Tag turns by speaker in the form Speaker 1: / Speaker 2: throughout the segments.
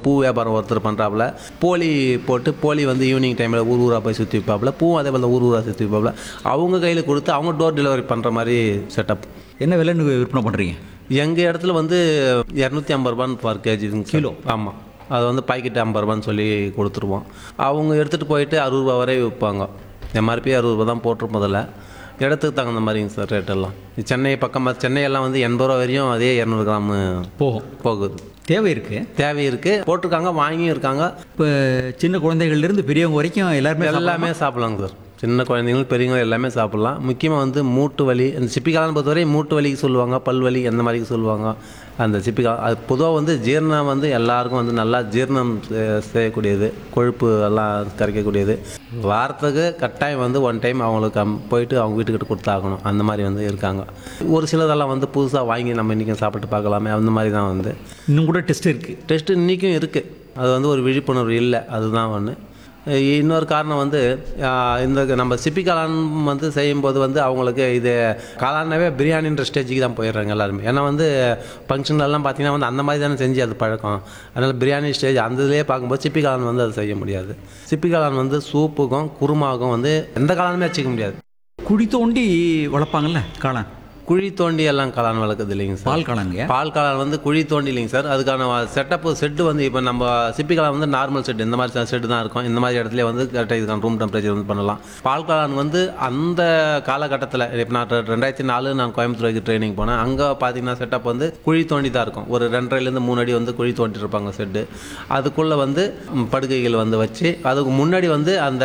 Speaker 1: பூ வியாபாரம் ஒருத்தர் பண்ணுறாப்புல போலி போட்டு போலி வந்து ஈவினிங் டைமில் ஊர் ஊராக போய் சுற்றி வைப்பாப்புல பூவும் அதே போல் ஊர் ஊராக சுற்றி வைப்பாப்புல அவங்க கையில் கொடுத்து அவங்க டோர் டெலிவரி பண்ணுற மாதிரி செட்டப்
Speaker 2: என்ன விலைன்னு விற்பனை பண்ணுறீங்க
Speaker 1: எங்கள் இடத்துல வந்து இரநூத்தி ஐம்பது ரூபான்னு பர் கேஜிங்க கிலோ ஆமாம் அது வந்து பாக்கெட் ஐம்பது ரூபான்னு சொல்லி கொடுத்துருவோம் அவங்க எடுத்துகிட்டு போயிட்டு அறுபது ரூபா வரை விற்பாங்க எம்ஆர்பி அறுபது ரூபா தான் போட்டு முதல்ல இடத்துக்கு தகுந்த மாதிரிங்க சார் ரேட்டெல்லாம் சென்னை பக்கம் சென்னையெல்லாம் வந்து எண்பது ரூபா வரையும் அதே இரநூறு கிராமு
Speaker 2: போகும்
Speaker 1: போகுது
Speaker 2: தேவை இருக்குது
Speaker 1: தேவை இருக்குது போட்டிருக்காங்க வாங்கியும் இருக்காங்க
Speaker 2: இப்போ சின்ன குழந்தைகள்லேருந்து பெரியவங்க வரைக்கும் எல்லாருமே
Speaker 1: எல்லாமே சாப்பிட்லாங்க சார் சின்ன குழந்தைங்களும் பெரியவங்க எல்லாமே சாப்பிட்லாம் முக்கியமாக வந்து மூட்டு வலி இந்த சிப்பிக்காலம் பொறுத்தவரை மூட்டு வலிக்கு சொல்லுவாங்க பல் வலி அந்த மாதிரிக்கு சொல்லுவாங்க அந்த சிப்பிக்கா அது பொதுவாக வந்து ஜீரணம் வந்து எல்லாருக்கும் வந்து நல்லா ஜீரணம் செ- செய்யக்கூடியது கொழுப்பு எல்லாம் கரைக்கக்கூடியது வாரத்துக்கு கட்டாயம் வந்து ஒன் டைம் அவங்களுக்கு அம்- போயிட்டு அவங்க வீட்டுக்கிட்ட கொடுத்தாகணும் அந்த மாதிரி வந்து இருக்காங்க ஒரு சிலதெல்லாம் வந்து புதுசாக வாங்கி நம்ம இன்றைக்கி சாப்பிட்டு பார்க்கலாமே அந்த மாதிரி தான் வந்து
Speaker 2: இன்னும் கூட டெஸ்ட் இருக்குது
Speaker 1: டெஸ்ட்டு இன்றைக்கும் இருக்குது அது வந்து ஒரு விழிப்புணர்வு இல்லை அதுதான் ஒன்று இன்னொரு காரணம் வந்து ஆஹ், இந்த நம்ம சிப்பி காளான் வந்து செய்யும்போது வந்து அவங்களுக்கு இது காளானாவே பிரியாணின்ற ஸ்டேஜுக்கு தான் போயிடுறாங்க எல்லாருமே ஏன்னா வந்து ஃபங்க்ஷன்லலாம் பார்த்தீங்கன்னா வந்து அந்த மாதிரி தானே செஞ்சு அது பழக்கம் அதனால் பிரியாணி ஸ்டேஜ் அந்த இதுலேயே பார்க்கும்போது சிப்பி காளான் வந்து அது செய்ய முடியாது சிப்பி காளான் வந்து சூப்புக்கும் குருமாவுக்கும் வந்து எந்த காளானுமே வச்சுக்க முடியாது
Speaker 2: குழி தோண்டி வளர்ப்பாங்கல்ல காளான்
Speaker 1: குழி தோண்டி எல்லாம் காளான் வளர்க்குது இல்லைங்க சார்
Speaker 2: பால் காளானுங்க
Speaker 1: பால் காளான் வந்து குழி தோண்டி இல்லைங்க சார் அதுக்கான செட்டப் செட்டு வந்து இப்போ நம்ம சிப்பி காளான் வந்து நார்மல் செட் இந்த மாதிரி செட்டு தான் இருக்கும் இந்த மாதிரி இடத்துல வந்து கரெக்டாக இதுக்கான ரூம் டெம்பரேச்சர் வந்து பண்ணலாம் பால் காளான் வந்து அந்த காலகட்டத்தில் இப்போ நான் ரெ- ரெண்டாயிரத்தி நாலு நான் கோயம்புத்தூருக்கு ட்ரைனிங் போனேன் அங்கே பார்த்தீங்கன்னா செட்டப் வந்து குழி தோண்டி தான் இருக்கும் ஒரு ரெண்டரைலேருந்து மூணு அடி வந்து குழி தோண்டி இருப்பாங்க செட்டு அதுக்குள்ளே வந்து ம், படுக்கைகள் வந்து வச்சு அதுக்கு முன்னாடி வந்து அந்த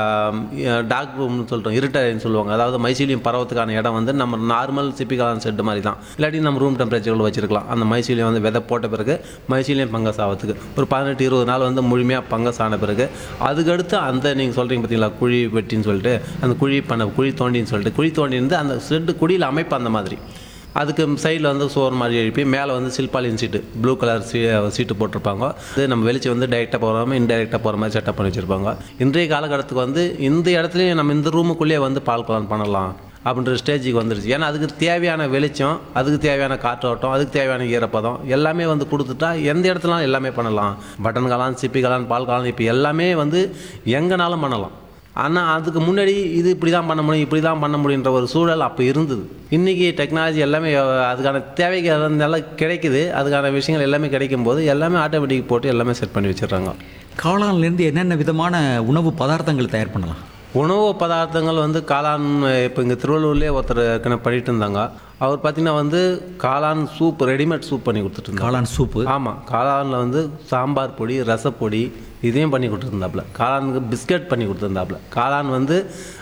Speaker 1: டாக் ரூம்னு சொல்கிறோம் இருட்டறைன்னு சொல்லுவாங்க அதாவது மைசீலியம் பரவத்துக்கான இடம் வந்து நம்ம நார்மல் சிப்பிக்கான செட்டு மாதிரி தான் இல்லாட்டி நம்ம ரூம் டெம்பரேச்சரில் வச்சிருக்கலாம் அந்த மைசீலியம் வந்து விதை போட்ட பிறகு மைசீலியம் பங்கஸ் ஆகிறதுக்கு ஒரு பதினெட்டு இருபது நாள் வந்து முழுமையாக பங்கஸ் ஆன பிறகு அதுக்கடுத்து அந்த நீங்கள் சொல்கிறீங்க பார்த்தீங்களா குழி வெட்டின்னு சொல்லிட்டு அந்த குழி பண்ண குழி தோண்டின்னு சொல்லிட்டு குழி தோண்டி இருந்து அந்த செட்டு குழியில் அமைப்பு அந்த மாதிரி அதுக்கு சைடில் வந்து சோறு மாதிரி எழுப்பி மேலே வந்து சில்பாலின் சீட்டு ப்ளூ கலர் சீ சீட்டு போட்டிருப்பாங்க இது நம்ம வெளிச்சம் வந்து டைரெக்டாக போகாமல் இன்டைரக்டாக போகிற மாதிரி செட்டப் பண்ணி வச்சுருப்பாங்க இன்றைய காலகட்டத்துக்கு வந்து இந்த இடத்துலையும் நம்ம இந்த ரூமுக்குள்ளேயே வந்து பால் கலான் பண்ணலாம் அப்படின்ற ஸ்டேஜுக்கு வந்துருச்சு ஏன்னா அதுக்கு தேவையான வெளிச்சம் அதுக்கு தேவையான காற்றோட்டம் அதுக்கு தேவையான ஈரப்பதம் எல்லாமே வந்து கொடுத்துட்டா எந்த இடத்துலாம் எல்லாமே பண்ணலாம் பட்டன் காளான் சிப்பி காளான் பால் காளான் இப்போ எல்லாமே வந்து எங்கேனாலும் பண்ணலாம் ஆனால் அதுக்கு முன்னாடி இது இப்படி தான் பண்ண முடியும் இப்படி தான் பண்ண முடியுன்ற ஒரு சூழல் அப்போ இருந்தது இன்றைக்கி டெக்னாலஜி எல்லாமே அஹ், அதுக்கான தேவைகள் நல்லா கிடைக்குது அதுக்கான விஷயங்கள் எல்லாமே கிடைக்கும் போது எல்லாமே ஆட்டோமேட்டிக் போட்டு எல்லாமே செட் பண்ணி வச்சிடுறாங்க
Speaker 2: காளான்லேருந்து என்னென்ன விதமான உணவு பதார்த்தங்கள் தயார் பண்ணலாம்
Speaker 1: உணவு பதார்த்தங்கள் வந்து காளான் இப்போ இங்கே திருவள்ளூர்லேயே ஒருத்தர் ஏற்கனவே பண்ணிட்டு இருந்தாங்க அவர் பார்த்தீங்கன்னா வந்து காளான் சூப் ரெடிமேட் சூப் பண்ணி கொடுத்துட்டு இருந்தாங்க
Speaker 2: காளான் சூப்பு
Speaker 1: ஆமாம் காளானில் வந்து சாம்பார் பொடி ரசப்பொடி இதையும் பண்ணி கொடுத்துருந்தாப்புல காளானுக்கு பிஸ்கட் பண்ணி கொடுத்துருந்தாப்புல காளான் வந்து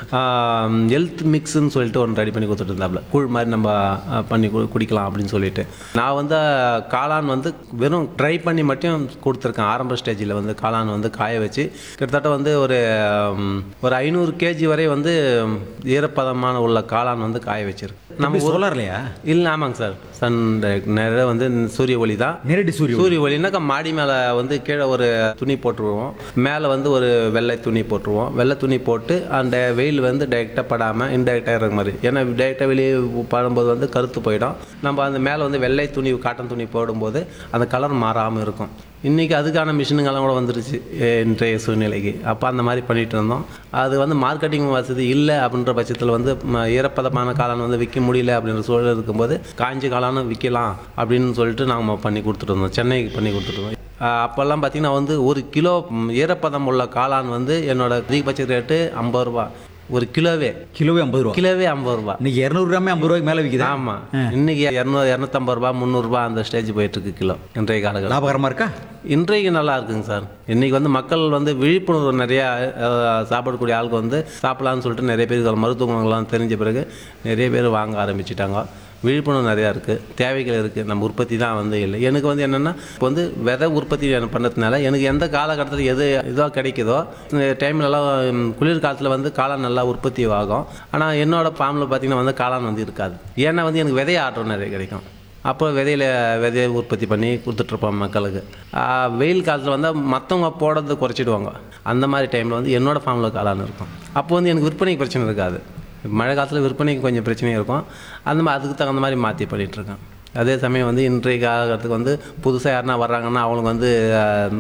Speaker 1: ஹெல்த் மிக்ஸ்ன்னு சொல்லிட்டு ஒன்று ரெடி பண்ணி கொடுத்துருந்தாப்புல கூழ் மாதிரி நம்ம ஆ, பண்ணி கு- குடிக்கலாம் அப்படின்னு சொல்லிட்டு நான் வந்து காளான் வந்து வெறும் ட்ரை பண்ணி மட்டும் கொடுத்துருக்கேன் ஆரம்ப ஸ்டேஜில் வந்து காளான் வந்து காய வச்சு கிட்டத்தட்ட வந்து ஒரு ம், ஒரு ஐநூறு கேஜி வரை வந்து ஈரப்பதமான உள்ள காளான் வந்து காய வச்சிருக்கு நம்ம
Speaker 2: நம்ம சோலார்லையா
Speaker 1: இல்லை ஆமாங்க சார் சன் நேரம் வந்து சூரிய ஒளி தான்
Speaker 2: நேரடி சூரிய ஒளி.
Speaker 1: சூரிய ஒளினாக்கா மாடி மேலே வந்து கீழே ஒரு துணி போட்டுருவோம் மேலே வந்து ஒரு வெள்ளை துணி போட்டுருவோம் வெள்ளை துணி போட்டு அந்த வெயில் வந்து டைரெக்டாக படாமல் இன்டைரக்டாக இருக்கிற மாதிரி ஏன்னா டைரெக்டாக வெளியே படும்போது வந்து கருத்து போயிடும் நம்ம அந்த மேலே வந்து வெள்ளை துணி காட்டன் துணி போடும்போது அந்த கலர் மாறாமல் இருக்கும் இன்றைக்கி அதுக்கான மிஷினுங்கெல்லாம் கூட வந்துருச்சு எ- இன்றைய சூழ்நிலைக்கு அப்போ அந்த மாதிரி பண்ணிட்டு இருந்தோம் அது வந்து மார்க்கெட்டிங் வசதி இல்லை அப்படின்ற பட்சத்தில் வந்து ம- ஈரப்பதமான காளான் வந்து விற்க முடியல அப்படின்ற சூழல் இருக்கும்போது காஞ்சி காளானும் விற்கலாம் அப்படின்னு சொல்லிட்டு நாம் பண்ணி கொடுத்துட்டு இருந்தோம் சென்னைக்கு பண்ணி கொடுத்துட்டு இருந்தோம் ஆஹ் அப்போல்லாம் பார்த்தீங்கன்னா வந்து ஒரு கிலோ ம், ஈரப்பதம் உள்ள காளான் வந்து என்னோட அதிகபட்ச ரேட்டு ஐம்பது ரூபா ஒரு கிலோவே
Speaker 2: கிலோவே ஐம்பது ரூபா
Speaker 1: கிலோவே ஐம்பது ரூபா
Speaker 2: இன்னைக்கு இரநூறு கிராமே ஐம்பது ரூபாய்க்கு மேலே விற்குதா
Speaker 1: ஆமாம் இன்னைக்கு இரநூறு இரநூத்தம்பது ரூபா முந்நூறுரூபா அந்த ஸ்டேஜ் போயிட்டு இருக்கு கிலோ இன்றைய காலகட்டம்
Speaker 2: லாபகரமாக இருக்கா
Speaker 1: இன்றைக்கு நல்லா இருக்குங்க சார் இன்றைக்கி வந்து மக்கள் வந்து விழிப்புணர்வு நிறையா அஹ், சாப்பிடக்கூடிய ஆளுக்கு வந்து சாப்பிடலான்னு சொல்லிட்டு நிறைய பேர் இதுல மருத்துவ குணங்கள்லாம் தெரிஞ்ச பிறகு நிறைய பேர் வாங்க ஆரம்பிச்சிட்டாங்க விழிப்புணர்வு நிறையா இருக்குது தேவைகள் இருக்குது நம்ம உற்பத்தி தான் வந்து இல்லை எனக்கு வந்து என்னென்னா இப்போ வந்து விதை உற்பத்தி நான் பண்ணதுனால எனக்கு எந்த காலகட்டத்தில் எது இதோ கிடைக்குதோ இந்த டைம்லலாம் ம், குளிர் காலத்தில் வந்து காளான் நல்லா உற்பத்தி ஆகும் ஆனால் என்னோட ஃபார்மில் பார்த்தீங்கன்னா வந்து காளான் வந்து இருக்காது ஏன்னா வந்து எனக்கு விதை ஆர்டர் நிறைய கிடைக்கும் அப்போ விதையில விதையை உற்பத்தி பண்ணி கொடுத்துட்ருப்போம் மக்களுக்கு ஆஹ் வெயில் காலத்தில் வந்து மற்றவங்க போடுறது குறைச்சிடுவாங்க அந்த மாதிரி டைமில் வந்து என்னோட ஃபார்மில் காளான் இருக்கும் அப்போ வந்து எனக்கு விற்பனைக்கு பிரச்சனை இருக்காது மழை காலத்தில் விற்பனைக்கு கொஞ்சம் பிரச்சனையும் இருக்கும் அந்த மாதிரி அதுக்கு தகுந்த மாதிரி மாற்றி பண்ணிகிட்ருக்கேன் அதே சமயம் வந்து இன்றைய காலகட்டத்துக்கு வந்து புதுசாக யாருனா வர்றாங்கன்னா அவங்களுக்கு வந்து ஆஹ்,